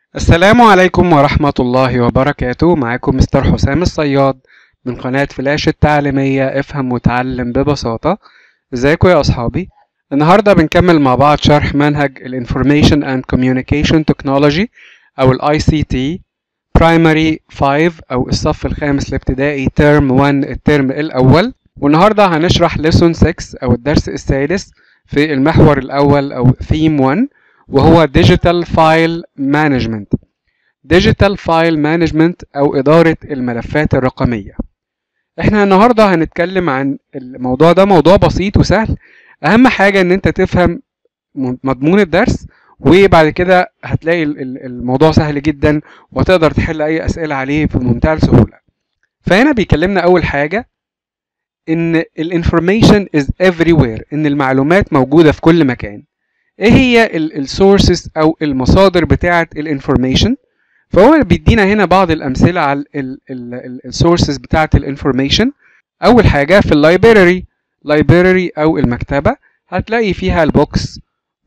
السلام عليكم ورحمة الله وبركاته معاكم مستر حسام الصياد من قناة فلاش التعليمية افهم وتعلم ببساطة ازيكم يا اصحابي النهاردة بنكمل مع بعض شرح منهج ال Information and Communication Technology او ال ICT Primary 5 او الصف الخامس الابتدائي ترم 1 الترم الاول والنهاردة هنشرح Lesson 6 او الدرس السادس في المحور الاول او Theme 1 وهو Digital File Management Digital File Management أو إدارة الملفات الرقمية احنا النهاردة هنتكلم عن الموضوع ده موضوع بسيط وسهل أهم حاجة إن أنت تفهم مضمون الدرس وبعد كده هتلاقي الموضوع سهل جدا وتقدر تحل أي أسئلة عليه بمنتهى السهولة فهنا بيكلمنا أول حاجة إن ال information is everywhere إن المعلومات موجودة في كل مكان ايه هي السورسز او المصادر بتاعه الانفورميشن فهو بيدينا هنا بعض الامثله على السورسز بتاعه الانفورميشن اول حاجه في اللايبراري لايبراري او المكتبه هتلاقي فيها البوكس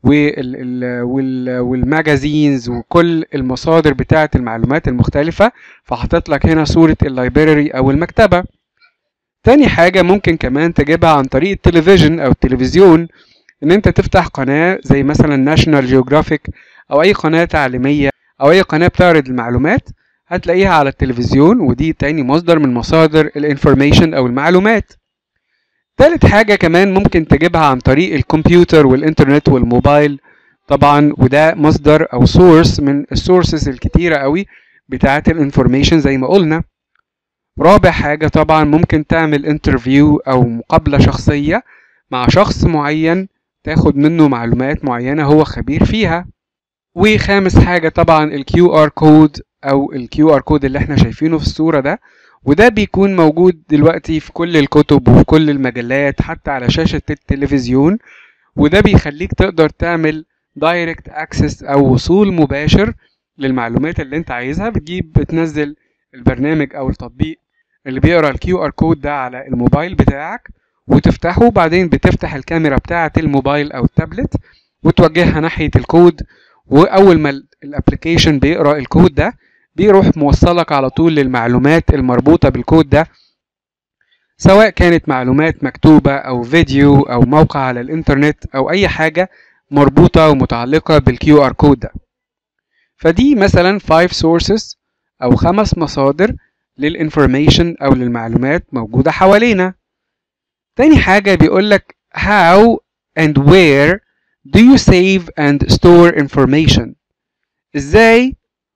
والماجازينز وكل المصادر بتاعه المعلومات المختلفه فحطيت لك هنا صوره اللايبراري او المكتبه تاني حاجه ممكن كمان تجيبها عن طريق التلفزيون او التلفزيون ان انت تفتح قناة زي مثلا ناشونال جيوغرافيك او اي قناة تعليمية او اي قناة بتعرض المعلومات هتلاقيها على التلفزيون ودي تاني مصدر من مصادر الانفورميشن او المعلومات تالت حاجة كمان ممكن تجيبها عن طريق الكمبيوتر والانترنت والموبايل طبعا وده مصدر او سورس من السورسز الكتيرة قوي بتاعة الانفورميشن زي ما قلنا رابع حاجة طبعا ممكن تعمل انترفيو او مقابلة شخصية مع شخص معين تاخد منه معلومات معينة هو خبير فيها وخامس حاجة طبعا ال QR كود أو ال QR كود اللي احنا شايفينه في الصورة ده وده بيكون موجود دلوقتي في كل الكتب وفي كل المجلات حتى على شاشة التلفزيون وده بيخليك تقدر تعمل دايركت اكسس أو وصول مباشر للمعلومات اللي انت عايزها بتجيب بتنزل البرنامج أو التطبيق اللي بيقرا ال QR كود ده على الموبايل بتاعك وتفتحه وبعدين بتفتح الكاميرا بتاعة الموبايل أو التابلت وتوجهها ناحية الكود وأول ما الابلكيشن بيقرأ الكود ده بيروح موصلك على طول للمعلومات المربوطة بالكود ده سواء كانت معلومات مكتوبة أو فيديو أو موقع على الإنترنت أو أي حاجة مربوطة ومتعلقة بالكيو ار كود ده فدي مثلا 5 sources أو خمس مصادر للإنفورميشن أو للمعلومات موجودة حوالينا تاني حاجة بيقولك how and where do you save and store information ازاي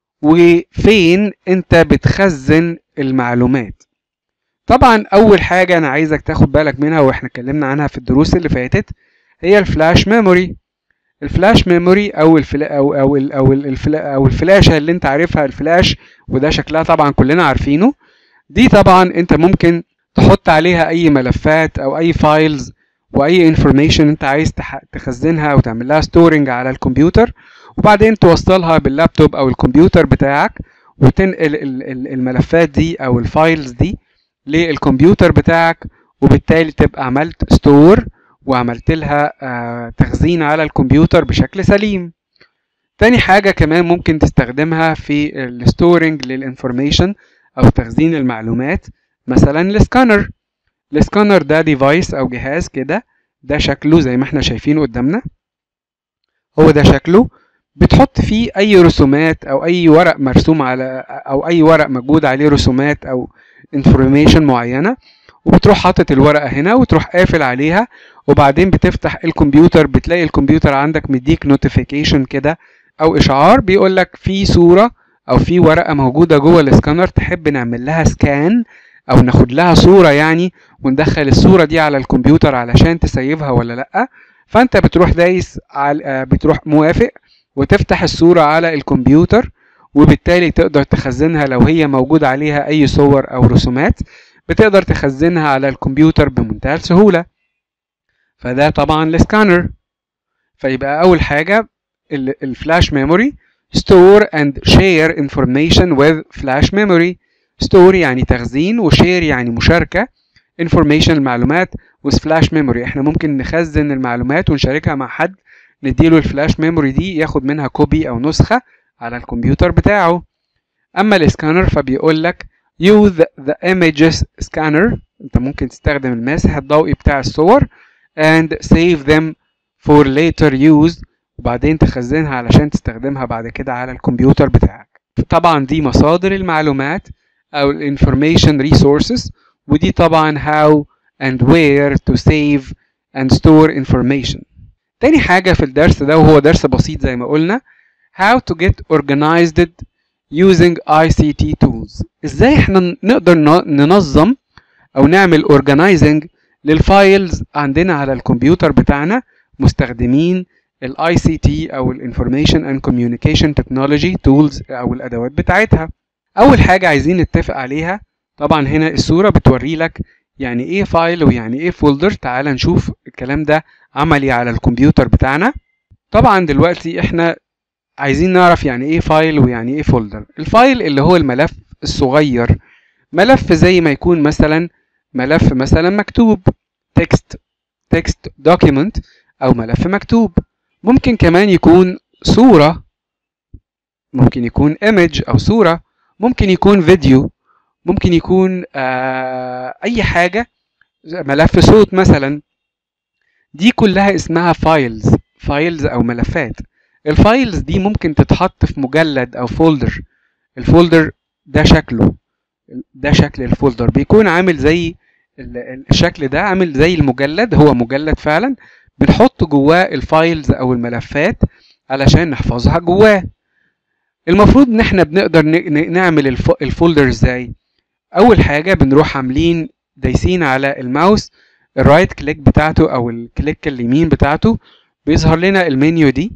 وفين انت بتخزن المعلومات طبعا اول حاجة انا عايزك تاخد بالك منها واحنا اتكلمنا عنها في الدروس اللي فاتت هي الفلاش ميموري الفلاش ميموري او الفلا او او ال او الفلا او الفلاشة اللي انت عارفها الفلاش وده شكلها طبعا كلنا عارفينه دي طبعا انت ممكن تحط عليها اي ملفات او اي فايلز واي انفورميشن انت عايز تخزنها او تعمل لها ستورنج على الكمبيوتر وبعدين توصلها باللابتوب او الكمبيوتر بتاعك وتنقل الملفات دي او الفايلز دي للكمبيوتر بتاعك وبالتالي تبقى عملت ستور وعملت لها تخزين على الكمبيوتر بشكل سليم تاني حاجة كمان ممكن تستخدمها في الستورنج للانفورميشن او تخزين المعلومات مثلا السكانر السكانر ده ديفايس او جهاز كده ده شكله زي ما احنا شايفين قدامنا هو ده شكله بتحط فيه اي رسومات او اي ورق مرسوم على او اي ورق موجود عليه رسومات او انفورميشن معينه وبتروح حاطط الورقه هنا وتروح قافل عليها وبعدين بتفتح الكمبيوتر بتلاقي الكمبيوتر عندك مديك نوتيفيكيشن كده او اشعار بيقول لك في صوره او في ورقه موجوده جوه السكانر تحب نعمل لها سكان او ناخد لها صوره يعني وندخل الصوره دي على الكمبيوتر علشان تسيفها ولا لا فانت بتروح دايس على بتروح موافق وتفتح الصوره على الكمبيوتر وبالتالي تقدر تخزنها لو هي موجود عليها اي صور او رسومات بتقدر تخزنها على الكمبيوتر بمنتهى السهوله فده طبعا السكانر فيبقى اول حاجه الفلاش ميموري store and share information with flash memory store يعني تخزين وشير يعني مشاركة information المعلومات with flash memory احنا ممكن نخزن المعلومات ونشاركها مع حد نديله الفلاش ميموري دي ياخد منها كوبي او نسخة على الكمبيوتر بتاعه اما الاسكانر فبيقول لك use the images scanner انت ممكن تستخدم المسح الضوئي بتاع الصور and save them for later use وبعدين تخزنها علشان تستخدمها بعد كده على الكمبيوتر بتاعك طبعا دي مصادر المعلومات او ال information resources ودي طبعا how and where to save and store information تاني حاجة في الدرس ده وهو درس بسيط زي ما قلنا how to get organized using ICT tools ازاي احنا نقدر ننظم او نعمل organizing للفايلز عندنا على الكمبيوتر بتاعنا مستخدمين الاي سي تي او الانفورميشن اند كوميونيكيشن تكنولوجي تولز او الادوات بتاعتها اول حاجه عايزين نتفق عليها طبعا هنا الصوره بتوري لك يعني ايه فايل ويعني ايه فولدر تعال نشوف الكلام ده عملي على الكمبيوتر بتاعنا طبعا دلوقتي احنا عايزين نعرف يعني ايه فايل ويعني ايه فولدر الفايل اللي هو الملف الصغير ملف زي ما يكون مثلا ملف مثلا مكتوب تكست تكست دوكيمنت او ملف مكتوب ممكن كمان يكون صورة ممكن يكون image او صورة ممكن يكون فيديو ممكن يكون آه اي حاجة ملف صوت مثلا دي كلها اسمها فايلز فايلز او ملفات الفايلز دي ممكن تتحط في مجلد او فولدر الفولدر ده شكله ده شكل الفولدر بيكون عامل زي الشكل ده عامل زي المجلد هو مجلد فعلا بنحط جواه الفايلز او الملفات علشان نحفظها جواه المفروض ان احنا بنقدر نعمل الفولدر ازاي اول حاجه بنروح عاملين دايسين على الماوس الرايت كليك بتاعته او الكليك اليمين بتاعته بيظهر لنا المنيو دي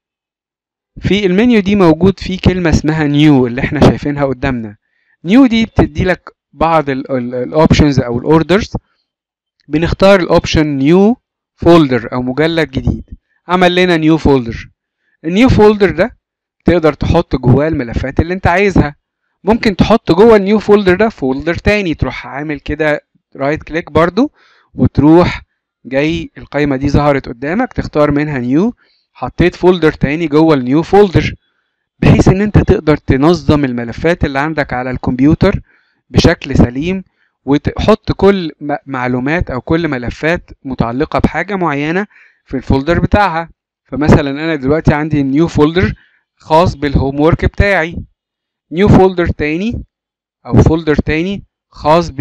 في المنيو دي موجود فيه كلمة اسمها نيو اللي احنا شايفينها قدامنا نيو دي بتدي لك بعض الاوبشنز او الاوردرز بنختار الاوبشن نيو فولدر او مجلد جديد عمل لنا نيو فولدر النيو فولدر ده تقدر تحط جواه الملفات اللي انت عايزها ممكن تحط جوه النيو فولدر ده فولدر تاني تروح عامل كده رايت كليك برضو وتروح جاي القائمة دي ظهرت قدامك تختار منها نيو حطيت فولدر تاني جوه النيو فولدر بحيث ان انت تقدر تنظم الملفات اللي عندك على الكمبيوتر بشكل سليم وتحط كل معلومات او كل ملفات متعلقه بحاجه معينه في الفولدر بتاعها فمثلا انا دلوقتي عندي نيو فولدر خاص بالهوم ورك بتاعي نيو فولدر تاني او فولدر تاني خاص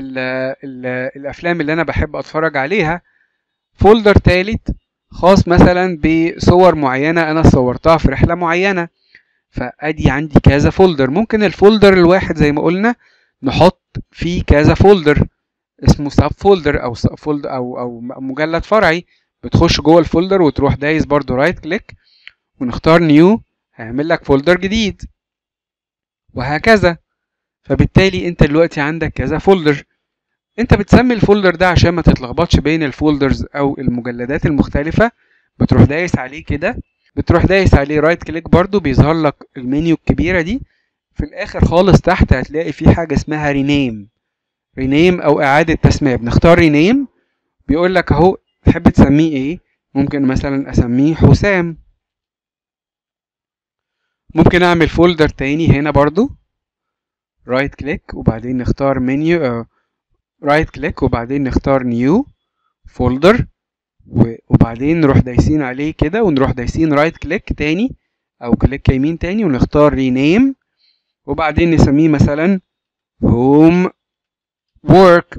بالافلام اللي انا بحب اتفرج عليها فولدر تالت خاص مثلا بصور معينة أنا صورتها في رحلة معينة فأدي عندي كذا فولدر ممكن الفولدر الواحد زي ما قلنا نحط فيه كذا فولدر اسمه سب فولدر أو فولدر أو أو مجلد فرعي بتخش جوه الفولدر وتروح دايس برضو رايت كليك ونختار نيو هيعمل لك فولدر جديد وهكذا فبالتالي انت دلوقتي عندك كذا فولدر انت بتسمي الفولدر ده عشان ما تتلخبطش بين الفولدرز او المجلدات المختلفة بتروح دايس عليه كده بتروح دايس عليه رايت كليك برضو بيظهر لك المنيو الكبيرة دي في الاخر خالص تحت هتلاقي في حاجة اسمها رينيم رينيم او اعادة تسمية بنختار رينيم بيقول لك اهو تحب تسميه ايه ممكن مثلا اسميه حسام ممكن اعمل فولدر تاني هنا برضو رايت كليك وبعدين نختار منيو رايت كليك وبعدين نختار نيو فولدر وبعدين نروح دايسين عليه كده ونروح دايسين رايت كليك تاني او كليك يمين تاني ونختار رينيم وبعدين نسميه مثلا هوم work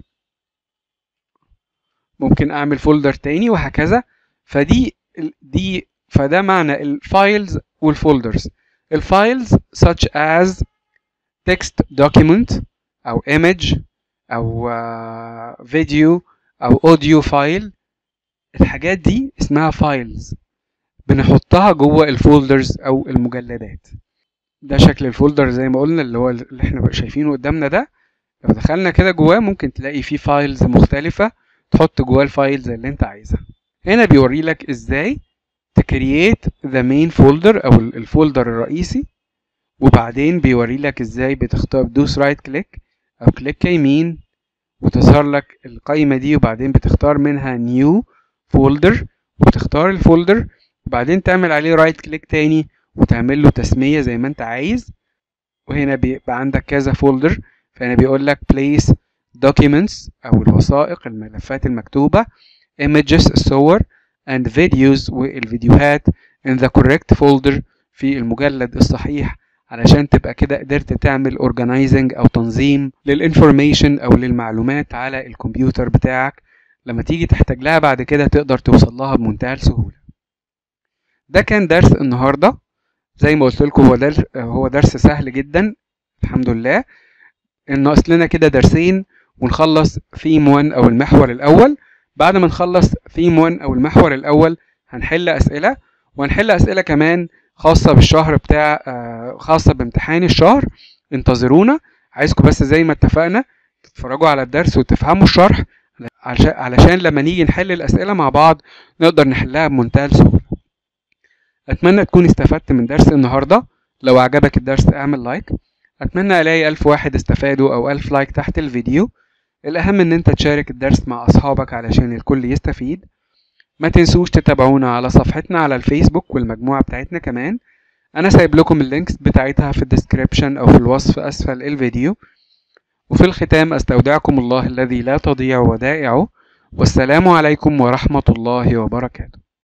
ممكن اعمل فولدر تاني وهكذا فدي دي فده معنى الفايلز والفولدرز الفايلز such as text document او image او فيديو او اوديو فايل الحاجات دي اسمها فايلز بنحطها جوه الفولدرز او المجلدات ده شكل الفولدر زي ما قلنا اللي هو اللي احنا شايفينه قدامنا ده لو دخلنا كده جواه ممكن تلاقي فيه فايلز مختلفة تحط جواه الفايلز اللي انت عايزها هنا بيوري لك ازاي تكرييت ذا مين فولدر او الفولدر الرئيسي وبعدين بيوري لك ازاي بتختار دوس رايت كليك او كليك يمين وتظهر لك القائمة دي وبعدين بتختار منها نيو فولدر وبتختار الفولدر وبعدين تعمل عليه رايت كليك تاني وتعمل له تسمية زي ما انت عايز وهنا بيبقى عندك كذا فولدر فهنا بيقول لك place documents أو الوثائق الملفات المكتوبة images الصور and videos والفيديوهات in the correct folder في المجلد الصحيح علشان تبقى كده قدرت تعمل organizing أو تنظيم للإنفورميشن أو للمعلومات على الكمبيوتر بتاعك لما تيجي تحتاج لها بعد كده تقدر توصل لها بمنتهى السهولة ده كان درس النهارده زي ما قلت لكم هو درس هو درس سهل جدا الحمد لله ناقص لنا كده درسين ونخلص ثيم 1 او المحور الاول بعد ما نخلص ثيم 1 او المحور الاول هنحل اسئله وهنحل اسئله كمان خاصه بالشهر بتاع خاصه بامتحان الشهر انتظرونا عايزكم بس زي ما اتفقنا تتفرجوا على الدرس وتفهموا الشرح علشان لما نيجي نحل الاسئله مع بعض نقدر نحلها بمنتهى السهوله اتمنى تكون استفدت من درس النهارده لو عجبك الدرس اعمل لايك اتمنى الاقي الف واحد استفادوا او الف لايك تحت الفيديو الاهم ان انت تشارك الدرس مع اصحابك علشان الكل يستفيد ما تنسوش تتابعونا على صفحتنا على الفيسبوك والمجموعة بتاعتنا كمان انا سايب لكم اللينكس بتاعتها في الديسكريبشن او في الوصف اسفل الفيديو وفي الختام استودعكم الله الذي لا تضيع ودائعه والسلام عليكم ورحمة الله وبركاته